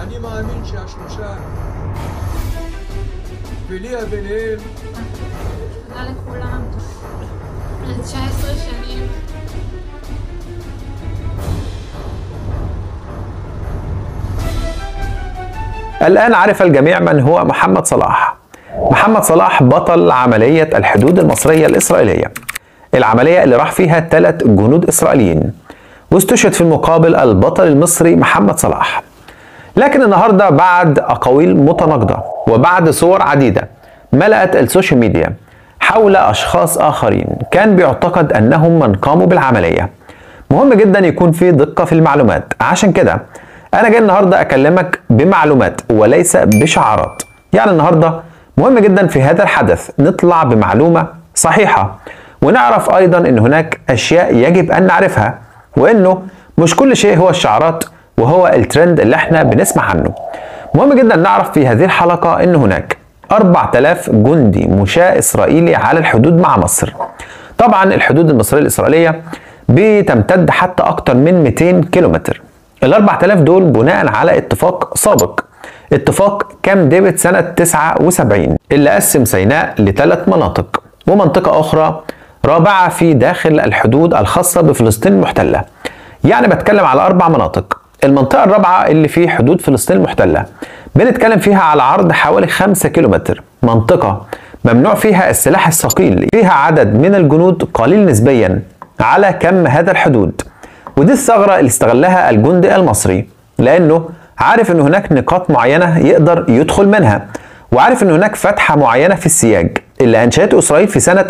אני מאמין שהשלושה ולי ביניהם תודה לכולם. 19 שנים. الآن عرف الجميع من هو محمد صلاح محمد صلاح بطل عملية الحدود المصرية الإسرائيلية العملية اللي راح فيها ثلاث جنود إسرائيليين واستشهد في المقابل البطل المصري محمد صلاح لكن النهاردة بعد أقاويل متناقضة وبعد صور عديدة ملأت السوشيال ميديا حول أشخاص آخرين كان بيعتقد أنهم من قاموا بالعملية مهم جدا يكون في دقة في المعلومات عشان كده أنا جاي النهاردة أكلمك بمعلومات وليس بشعارات يعني النهاردة مهم جدا في هذا الحدث نطلع بمعلومة صحيحة ونعرف أيضا أن هناك أشياء يجب أن نعرفها وأنه مش كل شيء هو الشعارات وهو الترند اللي احنا بنسمع عنه مهم جدا نعرف في هذه الحلقة أن هناك 4000 جندي مشاة إسرائيلي على الحدود مع مصر طبعا الحدود المصرية الإسرائيلية بتمتد حتى أكثر من 200 كيلومتر ال 4000 دول بناء على اتفاق سابق اتفاق كام ديفيد سنة 79 اللي قسم سيناء لثلاث مناطق ومنطقة أخرى رابعة في داخل الحدود الخاصة بفلسطين المحتلة يعني بتكلم على أربع مناطق المنطقة الرابعة اللي في حدود فلسطين المحتلة بنتكلم فيها على عرض حوالي 5 كيلومتر منطقة ممنوع فيها السلاح الثقيل فيها عدد من الجنود قليل نسبيا على كم هذا الحدود ودي الثغرة اللي استغلها الجندي المصري لأنه عارف أن هناك نقاط معينة يقدر يدخل منها وعارف أن هناك فتحة معينة في السياج اللي أنشأته إسرائيل في سنة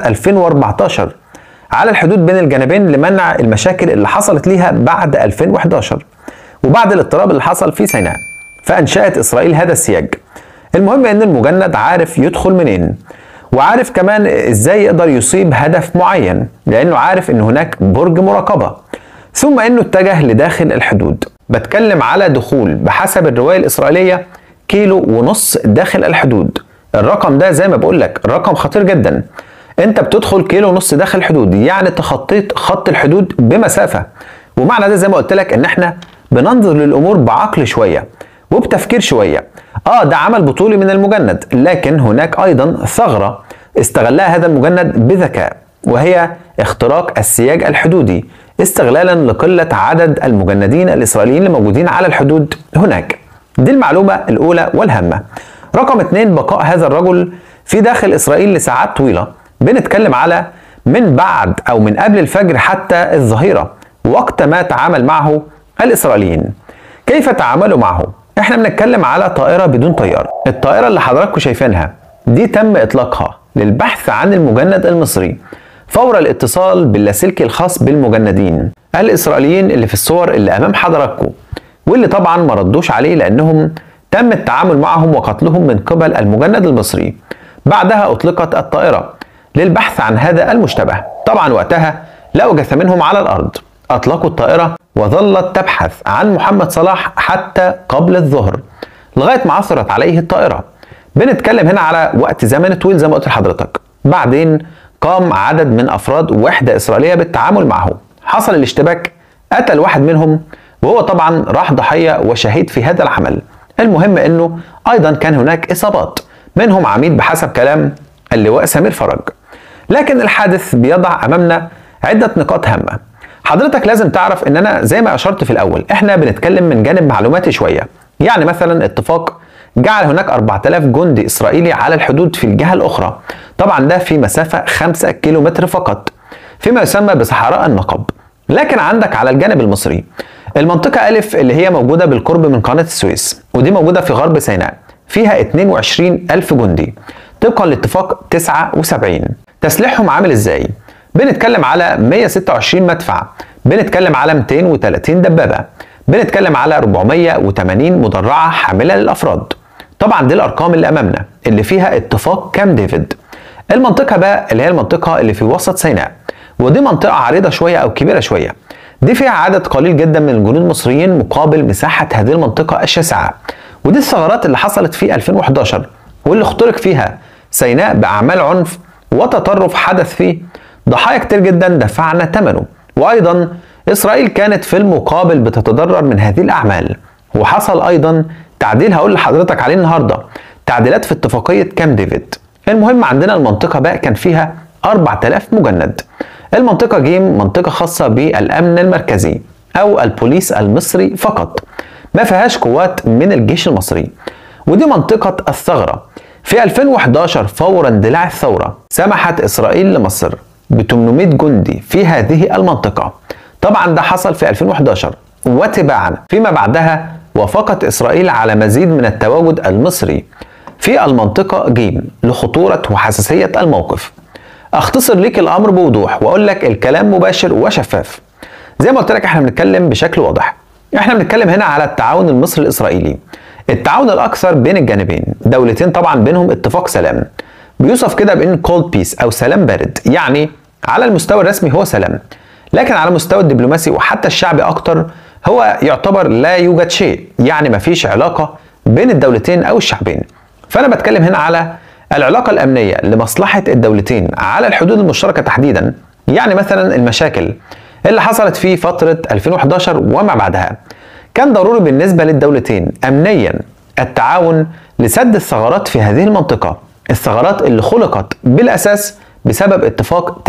2014 على الحدود بين الجانبين لمنع المشاكل اللي حصلت ليها بعد 2011 وبعد الاضطراب اللي حصل في سيناء فأنشأت إسرائيل هذا السياج المهم أن المجند عارف يدخل منين وعارف كمان ازاي يقدر يصيب هدف معين لانه عارف ان هناك برج مراقبه ثم انه اتجه لداخل الحدود بتكلم على دخول بحسب الروايه الاسرائيليه كيلو ونص داخل الحدود الرقم ده زي ما بقول لك رقم خطير جدا انت بتدخل كيلو ونص داخل الحدود يعني تخطيت خط الحدود بمسافه ومعنى ده زي ما قلت لك ان احنا بننظر للامور بعقل شويه وبتفكير شويه اه ده عمل بطولي من المجند لكن هناك ايضا ثغره استغلها هذا المجند بذكاء وهي اختراق السياج الحدودي استغلالا لقله عدد المجندين الاسرائيليين الموجودين على الحدود هناك دي المعلومه الاولى والهامه رقم اثنين بقاء هذا الرجل في داخل اسرائيل لساعات طويله بنتكلم على من بعد او من قبل الفجر حتى الظهيره وقت ما تعامل معه الاسرائيليين كيف تعاملوا معه احنا بنتكلم على طائره بدون طيار الطائره اللي حضراتكم شايفينها دي تم اطلاقها للبحث عن المجند المصري فور الاتصال باللاسلكي الخاص بالمجندين الاسرائيليين اللي في الصور اللي امام حضراتكم واللي طبعا ما ردوش عليه لانهم تم التعامل معهم وقتلهم من قبل المجند المصري بعدها اطلقت الطائره للبحث عن هذا المشتبه طبعا وقتها لقوا جثامينهم على الارض اطلقوا الطائره وظلت تبحث عن محمد صلاح حتى قبل الظهر لغايه ما عثرت عليه الطائره بنتكلم هنا على وقت زمني طويل زي ما قلت لحضرتك بعدين قام عدد من افراد وحده اسرائيليه بالتعامل معه حصل الاشتباك قتل واحد منهم وهو طبعا راح ضحيه وشهيد في هذا العمل المهم انه ايضا كان هناك اصابات منهم عميد بحسب كلام اللواء سمير فرج لكن الحادث بيضع امامنا عده نقاط هامه حضرتك لازم تعرف ان انا زي ما اشرت في الاول احنا بنتكلم من جانب معلوماتي شويه يعني مثلا اتفاق جعل هناك 4000 جندي اسرائيلي على الحدود في الجهه الاخرى طبعا ده في مسافه 5 كيلومتر فقط فيما يسمى بصحراء النقب لكن عندك على الجانب المصري المنطقة ألف اللي هي موجودة بالقرب من قناة السويس ودي موجودة في غرب سيناء فيها 22 ألف جندي طبقا لاتفاق 79 تسليحهم عامل ازاي؟ بنتكلم على 126 مدفع بنتكلم على 230 دبابة بنتكلم على 480 مدرعة حاملة للأفراد طبعا دي الأرقام اللي أمامنا اللي فيها اتفاق كام ديفيد المنطقة بقى اللي هي المنطقة اللي في وسط سيناء ودي منطقة عريضة شوية أو كبيرة شوية دي فيها عدد قليل جدا من الجنود المصريين مقابل مساحة هذه المنطقة الشاسعة ودي الثغرات اللي حصلت في 2011 واللي اخترق فيها سيناء بأعمال عنف وتطرف حدث فيه ضحايا كتير جدا دفعنا ثمنه وأيضا إسرائيل كانت في المقابل بتتضرر من هذه الأعمال وحصل ايضا تعديل هقول لحضرتك عليه النهارده تعديلات في اتفاقيه كام ديفيد المهم عندنا المنطقه بقى كان فيها 4000 مجند المنطقه جيم منطقه خاصه بالامن المركزي او البوليس المصري فقط ما فيهاش قوات من الجيش المصري ودي منطقه الثغره في 2011 فور اندلاع الثوره سمحت اسرائيل لمصر ب 800 جندي في هذه المنطقه طبعا ده حصل في 2011 وتباعا فيما بعدها وافقت اسرائيل على مزيد من التواجد المصري في المنطقه جيم لخطوره وحساسيه الموقف اختصر ليك الامر بوضوح واقول لك الكلام مباشر وشفاف زي ما قلت لك احنا بنتكلم بشكل واضح احنا بنتكلم هنا على التعاون المصري الاسرائيلي التعاون الاكثر بين الجانبين دولتين طبعا بينهم اتفاق سلام بيوصف كده بان كولد بيس او سلام بارد يعني على المستوى الرسمي هو سلام لكن على المستوى الدبلوماسي وحتى الشعبي اكتر هو يعتبر لا يوجد شيء يعني مفيش علاقة بين الدولتين او الشعبين فانا بتكلم هنا على العلاقة الامنية لمصلحة الدولتين على الحدود المشتركة تحديدا يعني مثلا المشاكل اللي حصلت في فترة 2011 وما بعدها كان ضروري بالنسبة للدولتين امنيا التعاون لسد الثغرات في هذه المنطقة الثغرات اللي خلقت بالاساس بسبب اتفاق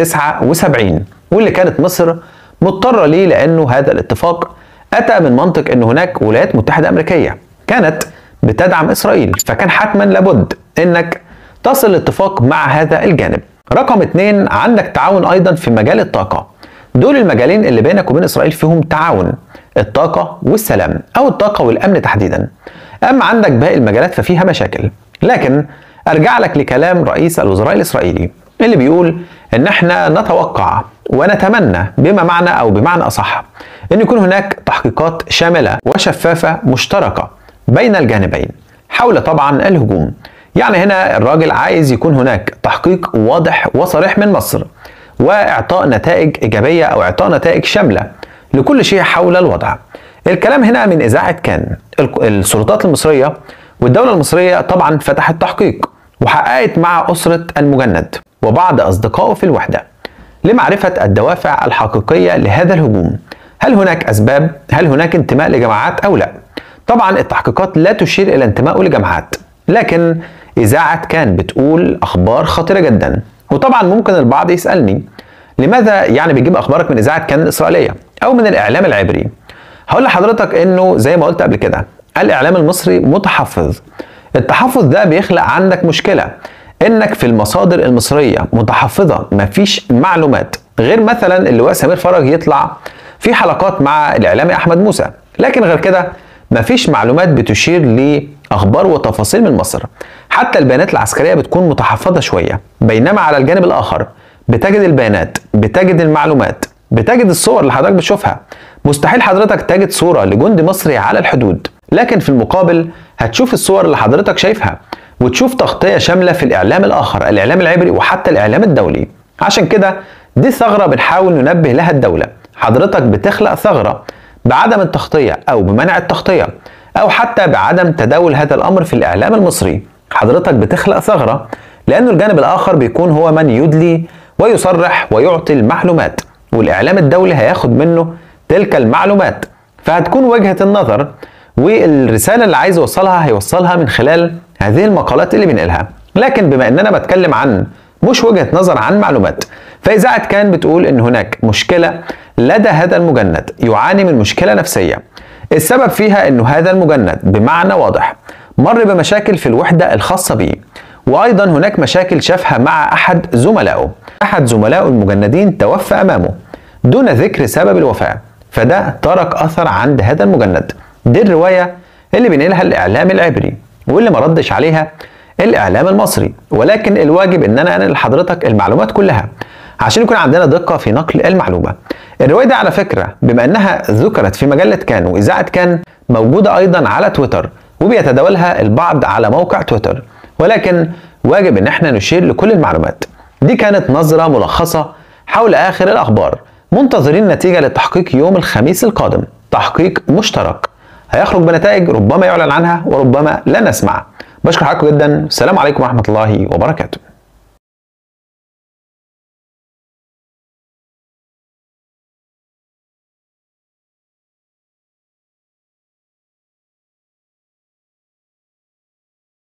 79 واللي كانت مصر مضطرة ليه لأنه هذا الاتفاق أتى من منطق أن هناك ولايات متحدة أمريكية كانت بتدعم إسرائيل فكان حتما لابد أنك تصل لاتفاق مع هذا الجانب رقم اتنين عندك تعاون أيضا في مجال الطاقة دول المجالين اللي بينك وبين إسرائيل فيهم تعاون الطاقة والسلام أو الطاقة والأمن تحديدا أما عندك باقي المجالات ففيها مشاكل لكن أرجع لك لكلام رئيس الوزراء الإسرائيلي اللي بيقول ان احنا نتوقع ونتمنى بما معنى او بمعنى اصح ان يكون هناك تحقيقات شامله وشفافه مشتركه بين الجانبين حول طبعا الهجوم يعني هنا الراجل عايز يكون هناك تحقيق واضح وصريح من مصر واعطاء نتائج ايجابيه او اعطاء نتائج شامله لكل شيء حول الوضع الكلام هنا من اذاعه كان السلطات المصريه والدوله المصريه طبعا فتحت تحقيق وحققت مع اسره المجند وبعض أصدقائه في الوحدة لمعرفة الدوافع الحقيقية لهذا الهجوم هل هناك أسباب؟ هل هناك انتماء لجماعات أو لا؟ طبعا التحقيقات لا تشير إلى انتمائه لجماعات لكن إذاعة كان بتقول أخبار خطيرة جدا وطبعا ممكن البعض يسألني لماذا يعني بتجيب أخبارك من إذاعة كان الإسرائيلية أو من الإعلام العبري؟ هقول لحضرتك إنه زي ما قلت قبل كده الإعلام المصري متحفظ التحفظ ده بيخلق عندك مشكلة انك في المصادر المصريه متحفظه مفيش معلومات غير مثلا اللواء سمير فرج يطلع في حلقات مع الاعلامي احمد موسى لكن غير كده مفيش معلومات بتشير لاخبار وتفاصيل من مصر حتى البيانات العسكريه بتكون متحفظه شويه بينما على الجانب الاخر بتجد البيانات بتجد المعلومات بتجد الصور اللي حضرتك بتشوفها مستحيل حضرتك تجد صوره لجندي مصري على الحدود لكن في المقابل هتشوف الصور اللي حضرتك شايفها وتشوف تغطية شاملة في الإعلام الآخر الإعلام العبري وحتى الإعلام الدولي عشان كده دي ثغرة بنحاول ننبه لها الدولة حضرتك بتخلق ثغرة بعدم التغطية أو بمنع التغطية أو حتى بعدم تداول هذا الأمر في الإعلام المصري حضرتك بتخلق ثغرة لأن الجانب الآخر بيكون هو من يدلي ويصرح ويعطي المعلومات والإعلام الدولي هياخد منه تلك المعلومات فهتكون وجهة النظر والرسالة اللي عايز يوصلها هيوصلها من خلال هذه المقالات اللي بينقلها لكن بما ان انا بتكلم عن مش وجهة نظر عن معلومات فإذاعة كان بتقول ان هناك مشكلة لدى هذا المجند يعاني من مشكلة نفسية السبب فيها انه هذا المجند بمعنى واضح مر بمشاكل في الوحدة الخاصة به وايضا هناك مشاكل شافها مع احد زملائه احد زملائه المجندين توفى امامه دون ذكر سبب الوفاة فده ترك اثر عند هذا المجند دي الرواية اللي بينقلها الاعلام العبري واللي ما ردش عليها الاعلام المصري ولكن الواجب ان انا انقل لحضرتك المعلومات كلها عشان يكون عندنا دقة في نقل المعلومة الرواية دي على فكرة بما انها ذكرت في مجلة كان واذاعة كان موجودة ايضا على تويتر وبيتداولها البعض على موقع تويتر ولكن واجب ان احنا نشير لكل المعلومات دي كانت نظرة ملخصة حول اخر الاخبار منتظرين نتيجة للتحقيق يوم الخميس القادم تحقيق مشترك هيخرج بنتائج ربما يعلن عنها وربما لا نسمع بشكر حضراتكم جدا السلام عليكم ورحمة الله وبركاته